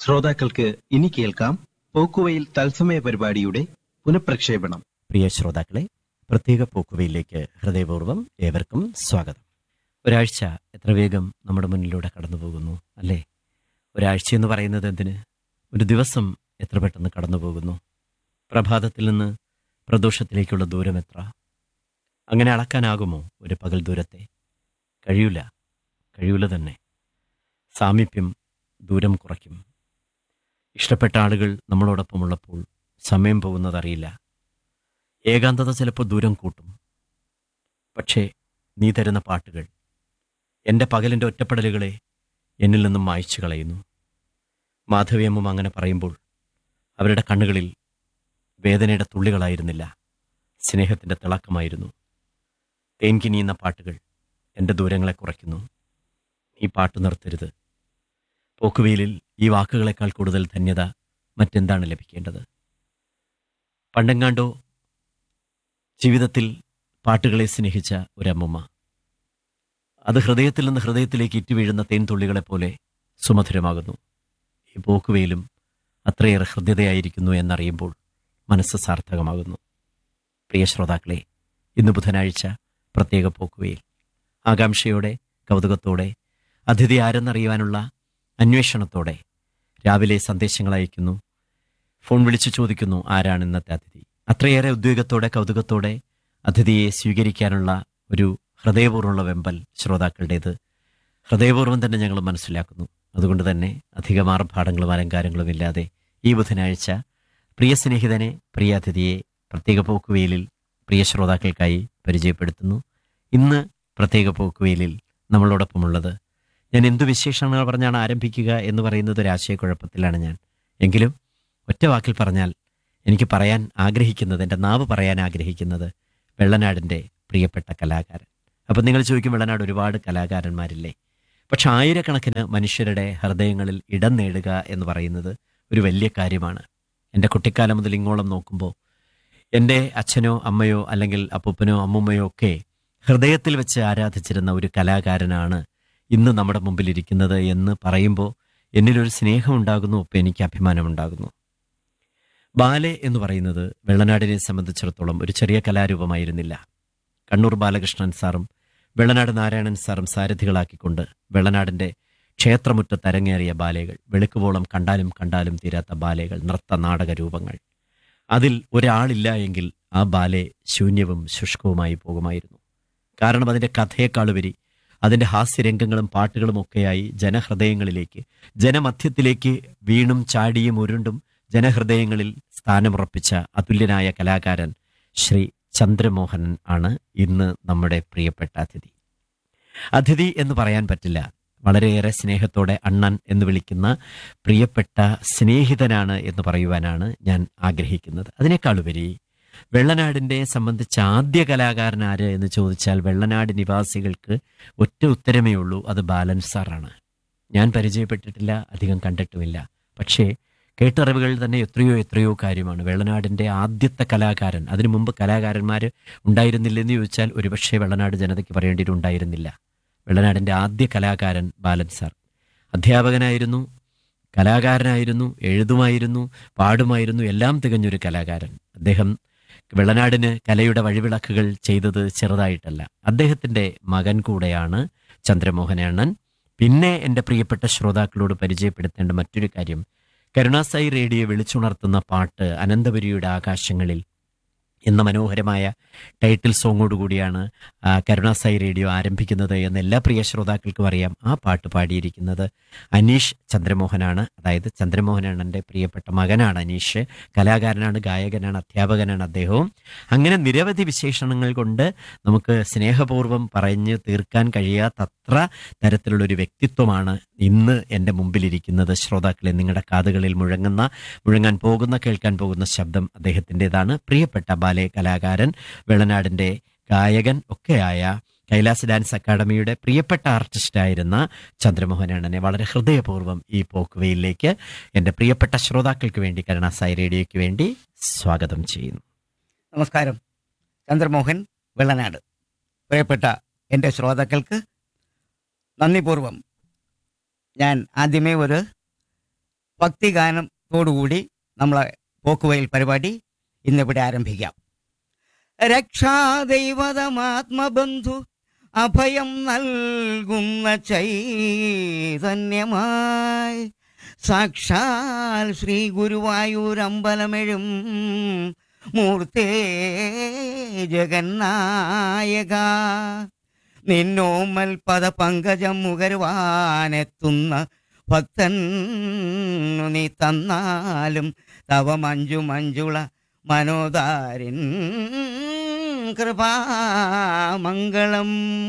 ശ്രോതാക്കൾക്ക് ഇനി കേൾക്കാം പോക്കുവയിൽ തത്സമയ പരിപാടിയുടെ പുനഃപ്രക്ഷേപണം പ്രിയ ശ്രോതാക്കളെ പ്രത്യേക പോക്കുവയിലേക്ക് ഹൃദയപൂർവ്വം ഏവർക്കും സ്വാഗതം ഒരാഴ്ച എത്ര വേഗം നമ്മുടെ മുന്നിലൂടെ കടന്നു പോകുന്നു അല്ലേ ഒരാഴ്ച എന്ന് പറയുന്നത് എന്തിന് ഒരു ദിവസം എത്ര പെട്ടെന്ന് കടന്നു പോകുന്നു പ്രഭാതത്തിൽ നിന്ന് പ്രദോഷത്തിലേക്കുള്ള ദൂരം എത്ര അങ്ങനെ അളക്കാനാകുമോ ഒരു പകൽ ദൂരത്തെ കഴിയൂല കഴിയൂല തന്നെ സാമീപ്യം ദൂരം കുറയ്ക്കും ഇഷ്ടപ്പെട്ട ആളുകൾ നമ്മളോടൊപ്പമുള്ളപ്പോൾ സമയം പോകുന്നതറിയില്ല ഏകാന്തത ചിലപ്പോൾ ദൂരം കൂട്ടും പക്ഷേ നീ തരുന്ന പാട്ടുകൾ എൻ്റെ പകലിൻ്റെ ഒറ്റപ്പെടലുകളെ എന്നിൽ നിന്നും മായ്ച്ചു കളയുന്നു മാധവിയമ്മ അങ്ങനെ പറയുമ്പോൾ അവരുടെ കണ്ണുകളിൽ വേദനയുടെ തുള്ളികളായിരുന്നില്ല സ്നേഹത്തിൻ്റെ തിളക്കമായിരുന്നു തേൻകിനിയുന്ന പാട്ടുകൾ എൻ്റെ ദൂരങ്ങളെ കുറയ്ക്കുന്നു നീ പാട്ട് നിർത്തരുത് പോക്കുവെയിലിൽ ഈ വാക്കുകളെക്കാൾ കൂടുതൽ ധന്യത മറ്റെന്താണ് ലഭിക്കേണ്ടത് പണ്ടെങ്ങാണ്ടോ ജീവിതത്തിൽ പാട്ടുകളെ സ്നേഹിച്ച ഒരമ്മമ്മ അത് ഹൃദയത്തിൽ നിന്ന് ഹൃദയത്തിലേക്ക് ഇറ്റുവീഴുന്ന തേൻതുള്ളികളെ പോലെ സുമധുരമാകുന്നു ഈ പോക്കുവെയിലും അത്രയേറെ ഹൃദ്യതയായിരിക്കുന്നു എന്നറിയുമ്പോൾ മനസ്സ് സാർത്ഥകമാകുന്നു പ്രിയ ശ്രോതാക്കളെ ഇന്ന് ബുധനാഴ്ച പ്രത്യേക പോക്കുവെയിൽ ആകാംക്ഷയോടെ കൗതുകത്തോടെ അതിഥി ആരെന്നറിയുവാനുള്ള അന്വേഷണത്തോടെ രാവിലെ സന്ദേശങ്ങൾ അയക്കുന്നു ഫോൺ വിളിച്ചു ചോദിക്കുന്നു ആരാണ് ഇന്നത്തെ അതിഥി അത്രയേറെ ഉദ്വേഗത്തോടെ കൗതുകത്തോടെ അതിഥിയെ സ്വീകരിക്കാനുള്ള ഒരു ഹൃദയപൂർവ്വമുള്ള വെമ്പൽ ശ്രോതാക്കളുടേത് ഹൃദയപൂർവ്വം തന്നെ ഞങ്ങൾ മനസ്സിലാക്കുന്നു അതുകൊണ്ട് തന്നെ അധികം ആർഭാടങ്ങളും അലങ്കാരങ്ങളും ഇല്ലാതെ ഈ ബുധനാഴ്ച പ്രിയ സ്നേഹിതനെ പ്രിയ അതിഥിയെ പ്രത്യേക പോക്കുവെയിലിൽ പ്രിയ ശ്രോതാക്കൾക്കായി പരിചയപ്പെടുത്തുന്നു ഇന്ന് പ്രത്യേക പോക്കുവെയിലിൽ നമ്മളോടൊപ്പമുള്ളത് ഞാൻ എന്തു വിശേഷണങ്ങൾ പറഞ്ഞാണ് ആരംഭിക്കുക എന്ന് പറയുന്നത് ഒരു ആശയക്കുഴപ്പത്തിലാണ് ഞാൻ എങ്കിലും ഒറ്റ വാക്കിൽ പറഞ്ഞാൽ എനിക്ക് പറയാൻ ആഗ്രഹിക്കുന്നത് എൻ്റെ നാവ് പറയാൻ ആഗ്രഹിക്കുന്നത് വെള്ളനാടിൻ്റെ പ്രിയപ്പെട്ട കലാകാരൻ അപ്പം നിങ്ങൾ ചോദിക്കും വെള്ളനാട് ഒരുപാട് കലാകാരന്മാരില്ലേ പക്ഷെ ആയിരക്കണക്കിന് മനുഷ്യരുടെ ഹൃദയങ്ങളിൽ ഇടം നേടുക എന്ന് പറയുന്നത് ഒരു വലിയ കാര്യമാണ് എൻ്റെ കുട്ടിക്കാലം മുതൽ ഇങ്ങോളം നോക്കുമ്പോൾ എൻ്റെ അച്ഛനോ അമ്മയോ അല്ലെങ്കിൽ അപ്പൂപ്പനോ അമ്മൂമ്മയോ ഒക്കെ ഹൃദയത്തിൽ വെച്ച് ആരാധിച്ചിരുന്ന ഒരു കലാകാരനാണ് ഇന്ന് നമ്മുടെ മുമ്പിലിരിക്കുന്നത് എന്ന് പറയുമ്പോൾ എന്നിലൊരു സ്നേഹമുണ്ടാകുന്നു ഒപ്പം എനിക്ക് അഭിമാനമുണ്ടാകുന്നു ബാലെ എന്ന് പറയുന്നത് വെള്ളനാടിനെ സംബന്ധിച്ചിടത്തോളം ഒരു ചെറിയ കലാരൂപമായിരുന്നില്ല കണ്ണൂർ ബാലകൃഷ്ണൻ സാറും വെള്ളനാട് നാരായണൻ സാറും സാരഥികളാക്കിക്കൊണ്ട് വെള്ളനാടിൻ്റെ ക്ഷേത്രമുറ്റത്ത് അരങ്ങേറിയ ബാലകൾ വെളുക്കുവോളം കണ്ടാലും കണ്ടാലും തീരാത്ത ബാലകൾ നൃത്ത നാടക രൂപങ്ങൾ അതിൽ ഒരാളില്ല എങ്കിൽ ആ ബാലെ ശൂന്യവും ശുഷ്കവുമായി പോകുമായിരുന്നു കാരണം അതിൻ്റെ കഥയെക്കാളുപരി അതിൻ്റെ ഹാസ്യരംഗങ്ങളും പാട്ടുകളും ഒക്കെയായി ജനഹൃദയങ്ങളിലേക്ക് ജനമധ്യത്തിലേക്ക് വീണും ചാടിയും ഉരുണ്ടും ജനഹൃദയങ്ങളിൽ സ്ഥാനമുറപ്പിച്ച അതുല്യനായ കലാകാരൻ ശ്രീ ചന്ദ്രമോഹനൻ ആണ് ഇന്ന് നമ്മുടെ പ്രിയപ്പെട്ട അതിഥി അതിഥി എന്ന് പറയാൻ പറ്റില്ല വളരെയേറെ സ്നേഹത്തോടെ അണ്ണൻ എന്ന് വിളിക്കുന്ന പ്രിയപ്പെട്ട സ്നേഹിതനാണ് എന്ന് പറയുവാനാണ് ഞാൻ ആഗ്രഹിക്കുന്നത് അതിനേക്കാളുപരി വെള്ളനാടിനെ സംബന്ധിച്ച ആദ്യ കലാകാരൻ ആര് എന്ന് ചോദിച്ചാൽ വെള്ളനാട് നിവാസികൾക്ക് ഒറ്റ ഉത്തരമേ ഉള്ളൂ അത് ബാലൻ സാറാണ് ഞാൻ പരിചയപ്പെട്ടിട്ടില്ല അധികം കണ്ടിട്ടുമില്ല പക്ഷേ കേട്ടറിവുകൾ തന്നെ എത്രയോ എത്രയോ കാര്യമാണ് വെള്ളനാടിൻ്റെ ആദ്യത്തെ കലാകാരൻ അതിനു മുമ്പ് കലാകാരന്മാർ ഉണ്ടായിരുന്നില്ലെന്ന് ചോദിച്ചാൽ ഒരുപക്ഷെ വെള്ളനാട് ജനതയ്ക്ക് പറയേണ്ടിയിട്ടുണ്ടായിരുന്നില്ല വെള്ളനാടിൻ്റെ ആദ്യ കലാകാരൻ ബാലൻ സാർ അധ്യാപകനായിരുന്നു കലാകാരനായിരുന്നു എഴുതുമായിരുന്നു പാടുമായിരുന്നു എല്ലാം തികഞ്ഞൊരു കലാകാരൻ അദ്ദേഹം വെള്ളനാടിന് കലയുടെ വഴിവിളക്കുകൾ ചെയ്തത് ചെറുതായിട്ടല്ല അദ്ദേഹത്തിൻ്റെ മകൻ കൂടെയാണ് ചന്ദ്രമോഹനണ്ണൻ പിന്നെ എൻ്റെ പ്രിയപ്പെട്ട ശ്രോതാക്കളോട് പരിചയപ്പെടുത്തേണ്ട മറ്റൊരു കാര്യം കരുണാസായി റേഡിയോ വിളിച്ചുണർത്തുന്ന പാട്ട് അനന്തപുരിയുടെ ആകാശങ്ങളിൽ എന്ന മനോഹരമായ ടൈറ്റിൽ സോങ്ങോടുകൂടിയാണ് ആ, കരുണാസായി റേഡിയോ ആരംഭിക്കുന്നത് എന്ന് എല്ലാ പ്രിയ ശ്രോതാക്കൾക്കും അറിയാം ആ പാട്ട് പാടിയിരിക്കുന്നത് അനീഷ് ചന്ദ്രമോഹനാണ് അതായത് ചന്ദ്രമോഹനാണ് പ്രിയപ്പെട്ട മകനാണ് അനീഷ് കലാകാരനാണ് ഗായകനാണ് അധ്യാപകനാണ് അദ്ദേഹവും അങ്ങനെ നിരവധി വിശേഷണങ്ങൾ കൊണ്ട് നമുക്ക് സ്നേഹപൂർവ്വം പറഞ്ഞ് തീർക്കാൻ കഴിയാത്തത്ര തരത്തിലുള്ളൊരു വ്യക്തിത്വമാണ് ഇന്ന് എൻ്റെ മുമ്പിലിരിക്കുന്നത് ശ്രോതാക്കളെ നിങ്ങളുടെ കാതുകളിൽ മുഴങ്ങുന്ന മുഴങ്ങാൻ പോകുന്ന കേൾക്കാൻ പോകുന്ന ശബ്ദം അദ്ദേഹത്തിൻ്റെതാണ് പ്രിയപ്പെട്ട ബാലെ കലാകാരൻ വെള്ളനാടിൻ്റെ ഗായകൻ ഒക്കെയായ കൈലാസ് ഡാൻസ് അക്കാദമിയുടെ പ്രിയപ്പെട്ട ആർട്ടിസ്റ്റായിരുന്ന ചന്ദ്രമോഹനണ്ണനെ വളരെ ഹൃദയപൂർവ്വം ഈ പോക്കുവയിലേക്ക് എൻ്റെ പ്രിയപ്പെട്ട ശ്രോതാക്കൾക്ക് വേണ്ടി കരുണാസായി റേഡിയോയ്ക്ക് വേണ്ടി സ്വാഗതം ചെയ്യുന്നു നമസ്കാരം ചന്ദ്രമോഹൻ വെള്ളനാട് പ്രിയപ്പെട്ട എൻ്റെ ശ്രോതാക്കൾക്ക് നന്ദിപൂർവം ഞാൻ ആദ്യമേ ഒരു ഭക്തിഗാനത്തോടുകൂടി നമ്മളെ പോക്കുവയിൽ പരിപാടി ഇന്നിവിടെ ആരംഭിക്കാം രക്ഷാദൈവതമാത്മബന്ധു അഭയം നൽകുന്ന ചൈതന്യമായി സാക്ഷാൽ ശ്രീ ഗുരുവായൂരമ്പലമെഴും മൂർത്തേ ജഗന്നായക നിന്നോമൽ പദ പങ്കജം മുകരുവാനെത്തുന്ന ഭക്തൻ നീ തന്നാലും തവ മഞ്ജു മഞ്ജുള മനോദാരിൻ കൃപാമംഗളം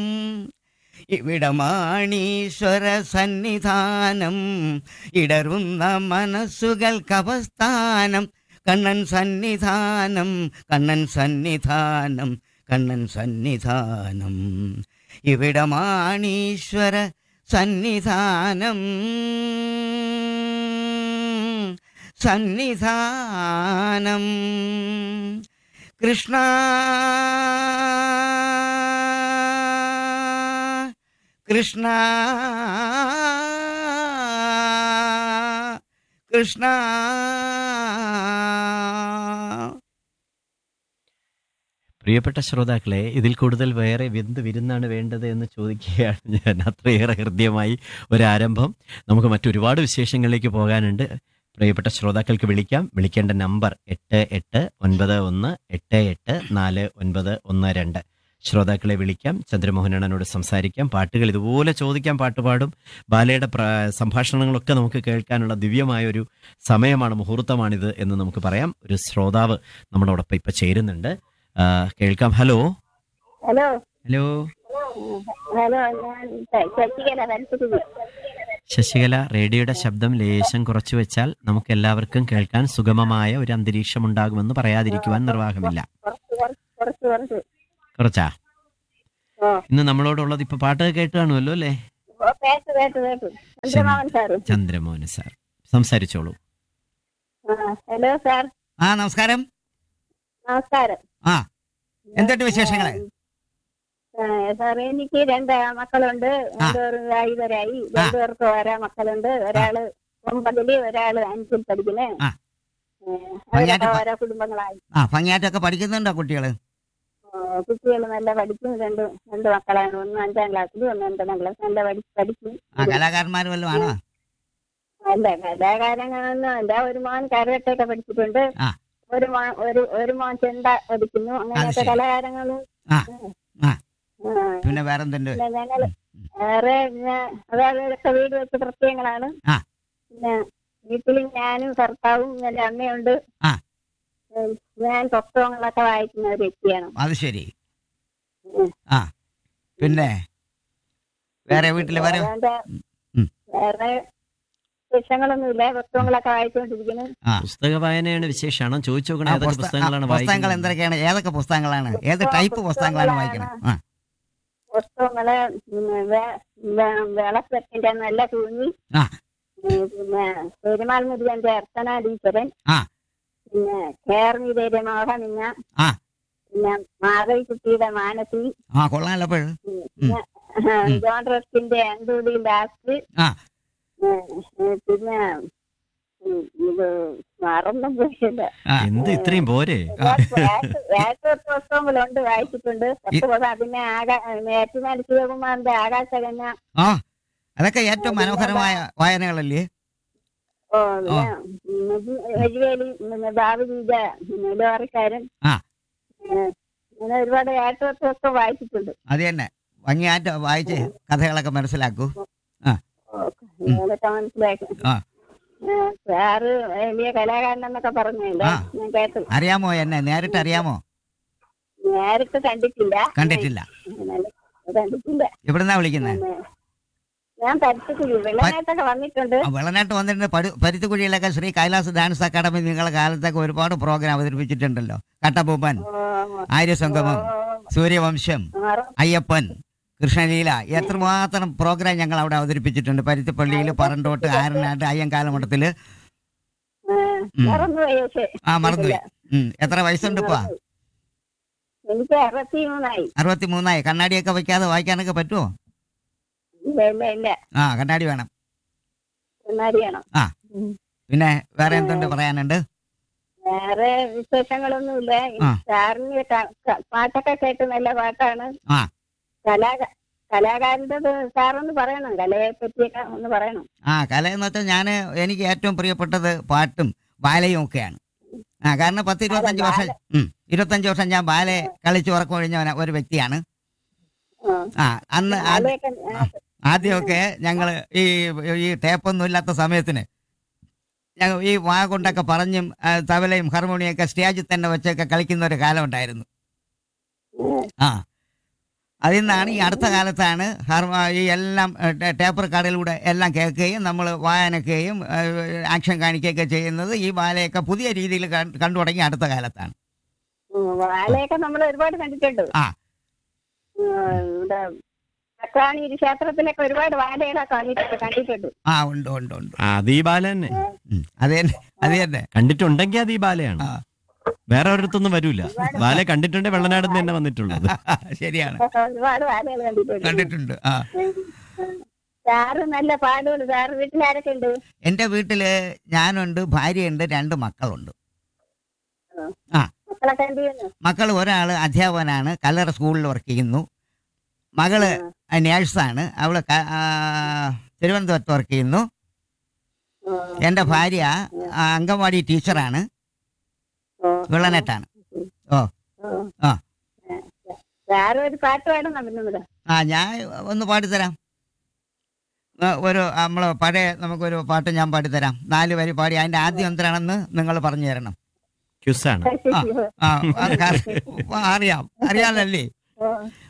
ഇവിടമാണീശ്വര സന്നിധാനം ഇടറുന്ന മനസ്സുകൾക്കവസ്ഥാനം കണ്ണൻ സന്നിധാനം കണ്ണൻ സന്നിധാനം കണ്ണൻ സന്നിധാനം ഇവിടമാണീശ്വര സന്നിധാനം സന്നിധാനം കൃഷ്ണ കൃഷ്ണ കൃഷ്ണ പ്രിയപ്പെട്ട ശ്രോതാക്കളെ ഇതിൽ കൂടുതൽ വേറെ എന്ത് വിരുന്നാണ് വേണ്ടത് എന്ന് ചോദിക്കുകയാണ് ഞാൻ അത്രയേറെ ഹൃദ്യമായി ഒരാരംഭം നമുക്ക് മറ്റൊരുപാട് വിശേഷങ്ങളിലേക്ക് പോകാനുണ്ട് പ്രിയപ്പെട്ട ശ്രോതാക്കൾക്ക് വിളിക്കാം വിളിക്കേണ്ട നമ്പർ എട്ട് എട്ട് ഒൻപത് ഒന്ന് എട്ട് എട്ട് നാല് ഒൻപത് ഒന്ന് രണ്ട് ശ്രോതാക്കളെ വിളിക്കാം ചന്ദ്രമോഹനനോട് സംസാരിക്കാം പാട്ടുകൾ ഇതുപോലെ ചോദിക്കാം പാട്ടുപാടും ബാലയുടെ പ്ര- സംഭാഷണങ്ങളൊക്കെ നമുക്ക് കേൾക്കാനുള്ള ദിവ്യമായ ഒരു സമയമാണ് മുഹൂർത്തമാണിത് എന്ന് നമുക്ക് പറയാം ഒരു ശ്രോതാവ് നമ്മളോടൊപ്പം ഇപ്പൊ ചേരുന്നുണ്ട് ആ, കേൾക്കാം ഹലോ ഹലോ ഹലോ ഹലോ ഞാൻ ശശികല വരത്തുകുടി ശശികല റേഡിയോയുടെ ശബ്ദം ലേശം കുറച്ചു വെച്ചാൽ നമുക്ക് എല്ലാവർക്കും കേൾക്കാൻ സുഗമമായ ഒരു അന്തരീക്ഷം ഉണ്ടാകുമെന്ന് പറയാതിരിക്കുവാൻ നിർവാഹമില്ല കുറച്ച് കുറച്ച് കുറച്ച് കുറച്ച് കുറച്ചാ ഓ ഇന്ന് നമ്മളോടുള്ളത് ഇപ്പൊ പാട്ട് കേട്ട് കാണുമല്ലോ അല്ലേ ഓ കേട്ടു കേട്ടു കേട്ടു ചന്ദ്രമാവൻ സാറ് ചന്ദ്രമോഹൻ സാർ സംസാരിച്ചോളൂ ആ ഹലോ സാർ ആ നമസ്കാരം നമസ്കാരം ആ എന്തുണ്ട് വിശേഷങ്ങള് ആ, സാർ എനിക്ക് രണ്ട് മക്കളുണ്ട് രണ്ടുപേരും ഐവരായി രണ്ടുപേർക്ക് ഓരോ മക്കളുണ്ട് ഒരാള് ഒമ്പതില് ഒരാള് അഞ്ചിൽ പഠിക്കുന്നേ ആ. ഏ, അവരൊക്കെ ഭംഗിയായിട്ട് ഓരോ കുടുംബങ്ങളായി ആ ഭംഗിയായിട്ടൊക്കെ പഠിക്കുന്നുണ്ടോ കുട്ടികള് കുട്ടികൾ നല്ല പഠിക്കും രണ്ട് രണ്ട് മക്കളാണ് ഒന്ന് അഞ്ചാം ക്ലാസ്സിലും ഒന്ന് ഒൻപതാം ക്ലാസ് നല്ല പഠി പഠിക്കും ആ കലാകാരന്മാർ വല്ലതും ആണോ അല്ല കലാകാരങ്ങളൊന്നും അല്ല ഒരു മോൻ കരകട്ടൊക്കെ പഠിച്ചിട്ടുണ്ട് ആ. ഒരു മോൻ ഒരു ഒരു മോൻ ചെണ്ട പഠിക്കുന്നു അങ്ങനെയൊക്കെ ശരി. കലാകാരങ്ങളും ആ. ആ. ആ. പിന്നെ വേറെന്തുണ്ട് പിന്നെ ഞങ്ങള് വേറെ പിന്നെ അതായതൊക്കെ വീട് വെച്ച പ്രത്യേകങ്ങളാണ് ആ. പിന്നെ വീട്ടിൽ ഞാനും ഭർത്താവും എന്റെ അമ്മയുണ്ട് ആ. ഉം, ഞാൻ പുസ്തകങ്ങളൊക്കെ വായിക്കുന്ന ഒരു വ്യക്തിയാണ് അത് ശരി ഉം. ആ പിന്നെ വേറെ വീട്ടില് വേറെ അതുകൊണ്ട് ഉം. വേറെ വിഷയങ്ങളൊന്നുമില്ല പുസ്തകങ്ങളൊക്കെ വായിച്ചുകൊണ്ടിരിക്കുന്നു ആ പുസ്തക വായനയാണ് വിശേഷമാണോ ചോദിച്ചു നോക്കണേ ആ, ഏതൊക്കെ പുസ്ത- പുസ്തകങ്ങളാണ് ആ, പുസ്തകങ്ങൾ വായിക്കുന്നത് എന്തൊക്കെയാണ് ഏതൊക്കെ പുസ്തകങ്ങളാണ് ഏത് ടൈപ്പ് പുസ്തകങ്ങളാണ് വായിക്കുന്നത് ആ പുസ്തകങ്ങള് പിന്നെ വേ- വേ- വിളക്കത്തിന്റെ നല്ല തൂങ്ങി ആ. ഉം, പിന്നെ പെരുമാൾ മുരുകന്റെ അർച്ചനാധീശ്വരൻ ആ. പിന്നെ കേർമിതയുടെ മോഹനിങ്ങ ആ. പിന്നെ മാധവിക്കുട്ടിയുടെ മാനസി ആ കൊള്ളാമല്ലോ അപ്പോൾ ഉം, പിന്നെ ജോൺ റസ്കിന്റെ അന്തൂടി ലാസ്റ്റ് ആ. പിന്നെ ഉം, ഇത് മറന്നും പോയില്ല ആ എന്ത് ഇത്രയും പോരെ പുസ്തകങ്ങളുണ്ട് വായിച്ചിട്ടുണ്ട് പത്ത് പുസ്തകം പിന്നെ ആകാ ഏറ്റുമാലി ശിവകുമാറിന്റെ ആകാശകന്യ ആ അതൊക്കെ ഏറ്റവും മനോഹരമായ വായനകളല്ലേ ഓ വഴിവേലി പിന്നെ ബാബുജീജ പിന്നെ ലോറിക്കാരൻ ആ. ഏഹ്, അങ്ങനെ ഒരുപാട് ഏറ്റുപുസ്തകം വായിച്ചിട്ടുണ്ട് അത് തന്നെ ഭംഗിയായിട്ട് വായിച്ച് കഥകളൊക്കെ മനസ്സിലാക്കൂ അതൊക്കെ മനസ്സിലാക്കി ആ. ഏഹ്, സാറ് വലിയ കലാകാരനെന്നൊക്കെ പറഞ്ഞില്ല ആ. ഞാൻ കേട്ടു അറിയാമോ എന്നെ നേരിട്ട് അറിയാമോ നേരിട്ട് കണ്ടിട്ടില്ല കണ്ടിട്ടില്ല നല്ല- കണ്ടിട്ടില്ല എവിടുന്നാ വിളിക്കുന്നത് പിന്നെ ഞാൻ പരിസ്ഥിതി വെള്ളനായിട്ടൊക്കെ വന്നിട്ടുണ്ട് വെള്ളനാട്ട് വന്നിട്ടുണ്ട് പരു പരുത്തുകുഴിയിലൊക്കെ ശ്രീ കൈലാസ് ഡാൻസ് അക്കാദമി നിങ്ങളെ കാലത്തൊക്കെ ഒരുപാട് പ്രോഗ്രാം അവതരിപ്പിച്ചിട്ടുണ്ടല്ലോ കട്ടപ്പൂപ്പൻ ഓ, ആര്യസംഗമം സൂര്യവംശം മറ- അയ്യപ്പൻ കൃഷ്ണലീല എത്രമാത്രം പ്രോഗ്രാം ഞങ്ങൾ അവിടെ അവതരിപ്പിച്ചിട്ടുണ്ട് പരുത്തിപ്പള്ളിയിൽ പറണ്ടോട്ട് ആരനാട്ട് അയ്യങ്കാലമഠത്തില് ഏഹ്, ഉം. മറന്നുപോയി പക്ഷേ ആ മറന്നുപോയി ഉം. എത്ര വയസ്സുണ്ട് ഇപ്പൊ എനിക്ക് അറുപത്തി മൂന്നായി അറുപത്തി മൂന്നായി കണ്ണാടിയൊക്കെ വെക്കാതെ വായിക്കാനൊക്കെ പറ്റുമോ ഇല്ല ഇല്ല ഇല്ല ആ കണ്ണാടി വേണം കണ്ണാടി വേണം ആ. ഉം. പിന്നെ വേറെ എന്തുണ്ട് പറയാനുണ്ട് വേറെ വിശേഷങ്ങളൊന്നുമില്ല ആ. സാറിന് ക- ക- പാട്ടൊക്കെ കേട്ട് നല്ല പാട്ടാണ് ആ. കലാക കലാകാരന്റെ സാറൊന്ന് പറയണം കലയെ പറ്റിയൊക്കെ ഒന്ന് പറയണം ആ കല എന്ന് വെച്ചാൽ ഞാൻ എനിക്ക് ഏറ്റവും പ്രിയപ്പെട്ടത് പാട്ടും ബാലയും ഒക്കെയാണ് ആ കാരണം പത്ത് ഇരുപത്തഞ്ച് വർഷം ഉം, ഇരുപത്തഞ്ച് വർഷം ഞാൻ ബാലെ കളിച്ച് ഉറക്കം ഒഴിഞ്ഞ ഒരു വ്യക്തിയാണ് ആ. ആ അന്ന് ആദ്യ- കലയൊക്കെ ആ, ആദ്യമൊക്കെ ഞങ്ങൾ ഈ ഈ ടേപ്പൊന്നും ഇല്ലാത്ത സമയത്തിന് ഞങ്ങൾ ഈ വാ കൊണ്ടൊക്കെ പറഞ്ഞും ആ, തബലയും ഹാർമോണിയൊക്കെ സ്റ്റേജിൽ തന്നെ വെച്ചൊക്കെ കളിക്കുന്ന ഒരു കാലം ഉണ്ടായിരുന്നു ആ അതിൽ നിന്നാണ് ഈ അടുത്ത കാലത്താണ് ഹാർമോ ഈ എല്ലാം ഏ, ടേ- ടേപ്പ് റെക്കോർഡിലൂടെ എല്ലാം കേൾക്കുകയും നമ്മൾ വായനക്കുകയും ഏ, ആക്ഷൻ കാണിക്കുകയൊക്കെ ചെയ്യുന്നത് ഈ ബാലയൊക്കെ പുതിയ രീതിയിൽ കണ്ടു തുടങ്ങി അടുത്ത കാലത്താണ് ഉം, വാലയൊക്കെ നമ്മൾ ഒരുപാട് കണ്ടിട്ടുണ്ട് ആ. ഉം, ഇവിടെ ചക്രാണി ക്ഷേത്രത്തിലൊക്കെ ഒരുപാട് വാലകളൊക്കെ കണ്ടിട്ടുണ്ട് കണ്ടിട്ടുണ്ട് ആ ഉണ്ട് ഉണ്ട് ഉണ്ട് ആ, അത് ഈ ബാല തന്നെ ഉം, അത് തന്നെ അത് തന്നെ കണ്ടിട്ടുണ്ടെങ്കിൽ അത് ഈ ബാലയാണ് ആ. വേറെ ഒരിടത്തൊന്നും വരൂല ബാല കണ്ടിട്ടുണ്ടേ വെള്ളനാട് നിന്ന് തന്നെ വന്നിട്ടുള്ളത് ശരിയാണ് ഒരുപാട് വാലകൾ കണ്ടിട്ടുണ്ട് കണ്ടിട്ടുണ്ട് ആ സാറ് നല്ല പാടുള്ളൂ സാറ് വീട്ടിലാരൊക്കെ ഉണ്ട് എൻ്റെ വീട്ടില് ഞാനുണ്ട് ഭാര്യയുണ്ട് രണ്ട് മക്കളുണ്ട് മക്കളൊക്കെ എന്ത് ചെയ്യുന്നു മക്കൾ ഒരാൾ അധ്യാപകനാണ് കല്ലറ സ്കൂളിൽ വർക്ക് ചെയ്യുന്നു മകള് നേഴ്സാണ് അവള് ക- ആ, തിരുവനന്തപുരത്ത് വർക്ക് ചെയ്യുന്നു ഉം, എൻ്റെ ഭാര്യ ആ, അംഗൻവാടി ടീച്ചറാണ് ഉം, വിളനെട്ടാണ് ഉം. ആ. സാറ് ഒരു പാട്ട് പാടണം പിന്നെ ആ ഞാൻ ഒന്ന് പാടിത്തരാം ആ, ഒരു നമ്മൾ പഴയ നമുക്കൊരു പാട്ട് ഞാൻ പാടിത്തരാം നാല് വരി പാടി അതിൻ്റെ ആദ്യം എന്തിനാണെന്ന് നിങ്ങൾ പറഞ്ഞു തരണം ക്യുസാണ് ആ, ആ, ആ, അറിയാം അറിയാമല്ലേ ഉം.